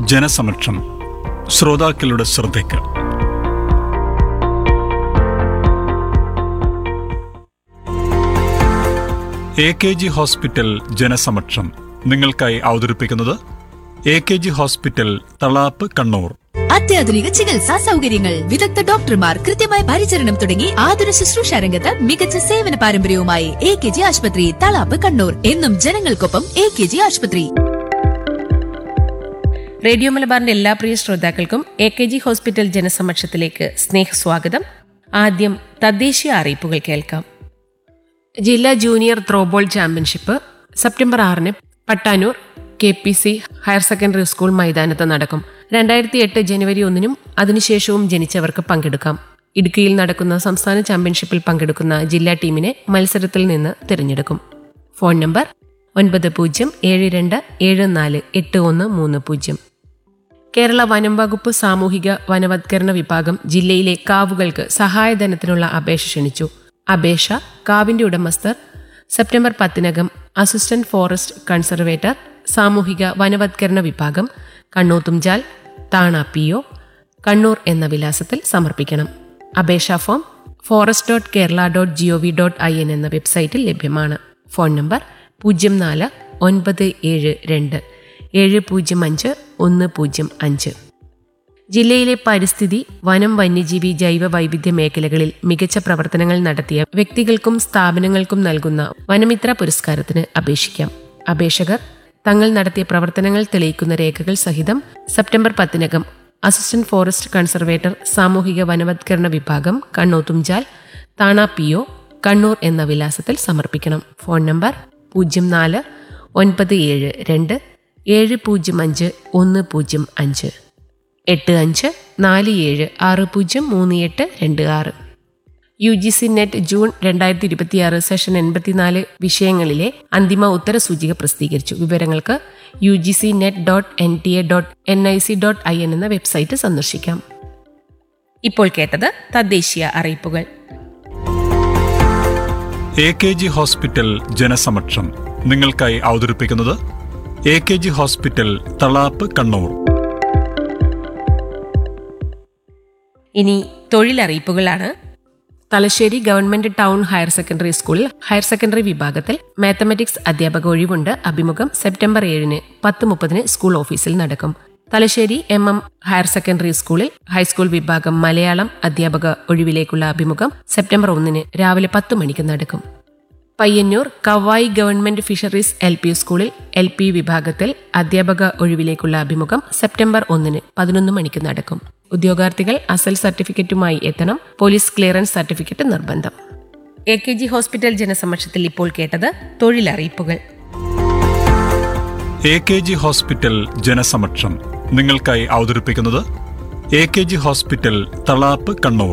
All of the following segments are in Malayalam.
ജനസമക്ഷം ശ്രോതാക്കളുടെ ശ്രദ്ധയ്ക്ക് എ കെ ജി ഹോസ്പിറ്റൽ ജനസമക്ഷം നിങ്ങൾക്കായി അവതരിപ്പിക്കുന്നത് A K G hospital Thalap Kannur അത്യാധുനിക ചികിത്സാ സൗകര്യങ്ങൾ വിദഗ്ധ ഡോക്ടർമാർ കൃത്യമായ പരിചരണം തുടങ്ങി ആതുര ശുശ്രൂഷ രംഗത്ത് മികച്ച സേവന പാരമ്പര്യവുമായി എ കെ ജി ആശുപത്രി തളാപ്പ് കണ്ണൂർ എന്നും ജനങ്ങൾക്കൊപ്പം എ കെ ജി ആശുപത്രി റേഡിയോ മലബാറിന്റെ എല്ലാ പ്രിയ ശ്രോതാക്കൾക്കും എ കെ ജി ഹോസ്പിറ്റൽ ജനസമക്ഷത്തിലേക്ക് സ്നേഹസ്വാഗതം ആദ്യം തദ്ദേശീയ അറിയിപ്പുകൾ കേൾക്കാം ജില്ലാ ജൂനിയർ ത്രോബോൾ ചാമ്പ്യൻഷിപ്പ് സെപ്റ്റംബർ ആറിന് Pattanur K P C higher secondary school മൈതാനത്ത് നടക്കും രണ്ടായിരത്തി എട്ട് ജനുവരി ഒന്നിനും അതിനുശേഷവും ജനിച്ചവർക്ക് പങ്കെടുക്കാം ഇടുക്കിയിൽ നടക്കുന്ന സംസ്ഥാന ചാമ്പ്യൻഷിപ്പിൽ പങ്കെടുക്കുന്ന ജില്ലാ ടീമിനെ മത്സരത്തിൽ നിന്ന് തിരഞ്ഞെടുക്കും ഫോൺ നമ്പർ ഒൻപത് പൂജ്യം ഏഴ് രണ്ട് ഏഴ് നാല് എട്ട് ഒന്ന് മൂന്ന് പൂജ്യം കേരള വനം വകുപ്പ് സാമൂഹിക വനവത്കരണ വിഭാഗം ജില്ലയിലെ കാവുകൾക്ക് സഹായധനത്തിനുള്ള അപേക്ഷ ക്ഷണിച്ചു അപേക്ഷ കാവിന്റെ ഉടമസ്ഥർ സെപ്റ്റംബർ പത്തിനകം അസിസ്റ്റന്റ് ഫോറസ്റ്റ് കൺസർവേറ്റർ സാമൂഹിക വനവത്കരണ വിഭാഗം കണ്ണൂത്തുംജാൽ താണ പി ഒ കണ്ണൂർ എന്ന വിലാസത്തിൽ സമർപ്പിക്കണം അപേക്ഷാ form forest dot Kerala dot G O V dot I N എന്ന വെബ്സൈറ്റിൽ ലഭ്യമാണ് ഫോൺ നമ്പർ പൂജ്യം നാല് ഒൻപത് ഏഴ് രണ്ട് ഏഴ് പൂജ്യം അഞ്ച് ഒന്ന് പൂജ്യം അഞ്ച് ജില്ലയിലെ പരിസ്ഥിതി വനം വന്യജീവി ജൈവ വൈവിധ്യ മേഖലകളിൽ മികച്ച പ്രവർത്തനങ്ങൾ നടത്തിയ വ്യക്തികൾക്കും സ്ഥാപനങ്ങൾക്കും നൽകുന്ന വനമിത്ര പുരസ്കാരത്തിന് അപേക്ഷിക്കാം അപേക്ഷകർ തങ്ങൾ നടത്തിയ പ്രവർത്തനങ്ങൾ തെളിയിക്കുന്ന രേഖകൾ സഹിതം സെപ്റ്റംബർ പത്തിനകം അസിസ്റ്റന്റ് ഫോറസ്റ്റ് കൺസർവേറ്റർ സാമൂഹിക വനവത്കരണ വിഭാഗം കണ്ണോത്തുംജാൽ താണ പി ഒ കണ്ണൂർ എന്ന വിലാസത്തിൽ സമർപ്പിക്കണം ഫോൺ നമ്പർ പൂജ്യം നാല് ഒൻപത് ഏഴ് രണ്ട് ഏഴ് പൂജ്യം അഞ്ച് ഒന്ന് പൂജ്യം അഞ്ച് എട്ട് അഞ്ച് നാല് ഏഴ് ആറ് പൂജ്യം മൂന്ന് എട്ട് രണ്ട് ആറ് U G C NET June രണ്ടായിരത്തി ഇരുപത്തിയാറ് സെഷൻ എൺപത്തിനാല് വിഷയങ്ങളിലെ അന്തിമ ഉത്തരസൂചിക പ്രസിദ്ധീകരിച്ചു വിവരങ്ങൾക്ക് U G C NET dot N T A dot N I C dot I N എന്ന വെബ്സൈറ്റ് സന്ദർശിക്കാം ഇപ്പോൾ കേട്ടത് തദ്ദേശീയ അറിയിപ്പുകൾ എ കെ ജി ഹോസ്പിറ്റൽ ജനസമക്ഷം നിങ്ങൾക്കായി അവതരിപ്പിക്കുന്നത് A K G hospital Thalap Kannur ഇനി തൊഴിലറിയിപ്പുകളാണ് Thalassery government town higher secondary സ്കൂളിൽ ഹയർ സെക്കൻഡറി വിഭാഗത്തിൽ മാത്തമാറ്റിക്സ് അധ്യാപക ഒഴിവുണ്ട് അഭിമുഖം സെപ്റ്റംബർ ഏഴിന് പത്ത് മുപ്പതിന് സ്കൂൾ ഓഫീസിൽ നടക്കും Thalassery M M higher secondary സ്കൂളിൽ ഹൈസ്കൂൾ വിഭാഗം മലയാളം അധ്യാപക ഒഴിവിലേക്കുള്ള അഭിമുഖം സെപ്റ്റംബർ ഒന്നിന് രാവിലെ പത്ത് മണിക്ക് നടക്കും Payyanur Kavvayi government fisheries L P സ്കൂളിൽ എൽ പി വിഭാഗത്തിൽ അധ്യാപക ഒഴിവിലേക്കുള്ള അഭിമുഖം സെപ്റ്റംബർ ഒന്നിന് പതിനൊന്ന് മണിക്ക് നടക്കും ഉദ്യോഗാർത്ഥികൾ അസൽ സർട്ടിഫിക്കറ്റുമായി എത്തണം പോലീസ് ക്ലിയറൻസ് സർട്ടിഫിക്കറ്റ് നിർബന്ധം എ കെ ജി ഹോസ്പിറ്റൽ ജനസമക്ഷത്തിൽ ഇപ്പോൾ കേട്ടത് തൊഴിലറിയിപ്പുകൾ എ കെ ജി ഹോസ്പിറ്റൽ ജനസമക്ഷം നിങ്ങൾക്കായി അവതരിപ്പിക്കുന്നത് A K G hospital Thalap Kannur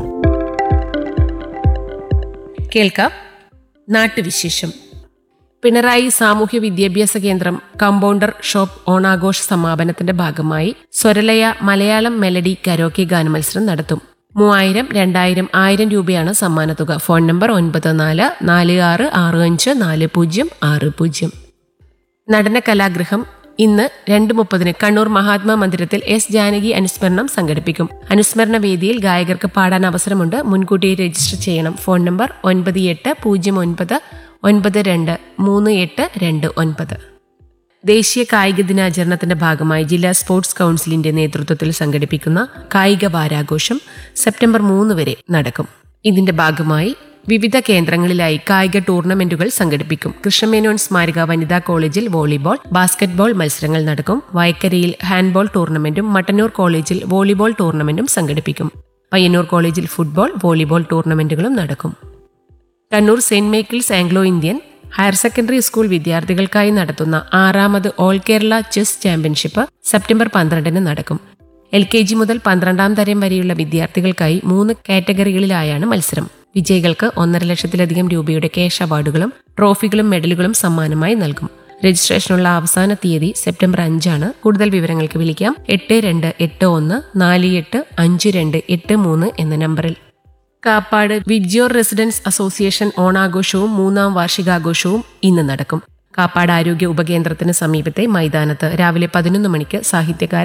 കേൾക്കാം നാട്ടുവിശേഷം പിണറായി സാമൂഹ്യ വിദ്യാഭ്യാസ കേന്ദ്രം കമ്പൗണ്ടർ ഷോപ്പ് ഓണാഘോഷ സമാപനത്തിന്റെ ഭാഗമായി സ്വരലയ മലയാളം മെലഡി കരോക്കെ ഗാനമത്സരം നടത്തും മൂവായിരം രണ്ടായിരം ആയിരം രൂപയാണ് സമ്മാനത്തുക ഫോൺ നമ്പർ ഒൻപത് നാല് നാല് ആറ് ആറ് അഞ്ച് നാല് പൂജ്യം ആറ് പൂജ്യം നടന കലാഗൃഹം ഇന്ന് രണ്ട് മുപ്പതിന് കണ്ണൂർ മഹാത്മാ മന്ദിരത്തിൽ എസ് ജാനകി അനുസ്മരണം സംഘടിപ്പിക്കും അനുസ്മരണ വേദിയിൽ ഗായകർക്ക് പാടാൻ അവസരമുണ്ട് മുൻകൂട്ടി രജിസ്റ്റർ ചെയ്യണം ഫോൺ നമ്പർ ഒൻപത് എട്ട് പൂജ്യം ഒൻപത് ഒൻപത് രണ്ട് മൂന്ന് എട്ട് രണ്ട് ഒൻപത് ദേശീയ കായിക ദിനാചരണത്തിന്റെ ഭാഗമായി ജില്ലാ സ്പോർട്സ് കൗൺസിലിന്റെ നേതൃത്വത്തിൽ സംഘടിപ്പിക്കുന്ന കായിക വാരാഘോഷം സെപ്റ്റംബർ മൂന്ന് വരെ നടക്കും ഇതിന്റെ ഭാഗമായി വിവിധ കേന്ദ്രങ്ങളിലായി കായിക ടൂർണമെന്റുകൾ സംഘടിപ്പിക്കും കൃഷ്ണമേനോൻ സ്മാരക വനിതാ കോളേജിൽ വോളിബോൾ ബാസ്കറ്റ്ബോൾ മത്സരങ്ങൾ നടക്കും വയക്കരയിൽ ഹാൻഡ്ബോൾ ടൂർണമെന്റും മട്ടന്നൂർ കോളേജിൽ വോളിബോൾ ടൂർണമെന്റും സംഘടിപ്പിക്കും പയ്യന്നൂർ കോളേജിൽ ഫുട്ബോൾ വോളിബോൾ ടൂർണമെന്റുകളും നടക്കും Kannur Saint Michael's Anglo Indian higher secondary school വിദ്യാർത്ഥികൾക്കായി നടത്തുന്ന ആറാമത് all Kerala chess championship September പന്ത്രണ്ടിന് നടക്കും എൽ കെ ജി മുതൽ പന്ത്രണ്ടാം തരം വരെയുള്ള വിദ്യാർത്ഥികൾക്കായി മൂന്ന് കാറ്റഗറികളിലായാണ് മത്സരം വിജയികൾക്ക് ഒന്നര ലക്ഷത്തിലധികം രൂപയുടെ ക്യാഷ് അവാർഡുകളും ട്രോഫികളും മെഡലുകളും സമ്മാനമായി നൽകും രജിസ്ട്രേഷനുള്ള അവസാന തീയതി സെപ്റ്റംബർ അഞ്ചാണ് കൂടുതൽ വിവരങ്ങൾക്ക് വിളിക്കാം എട്ട് രണ്ട് എട്ട് ഒന്ന് നാല് എട്ട് അഞ്ച് രണ്ട് എട്ട് മൂന്ന് എന്ന നമ്പറിൽ കാപ്പാട് വിബ്ജിയോർ റെസിഡൻസ് അസോസിയേഷൻ ഓണാഘോഷവും മൂന്നാം വാർഷികാഘോഷവും ഇന്ന് നടക്കും കാപ്പാട് ആരോഗ്യ ഉപകേന്ദ്രത്തിന് സമീപത്തെ മൈതാനത്ത് രാവിലെ പതിനൊന്ന് മണിക്ക് സാഹിത്യകാരൻ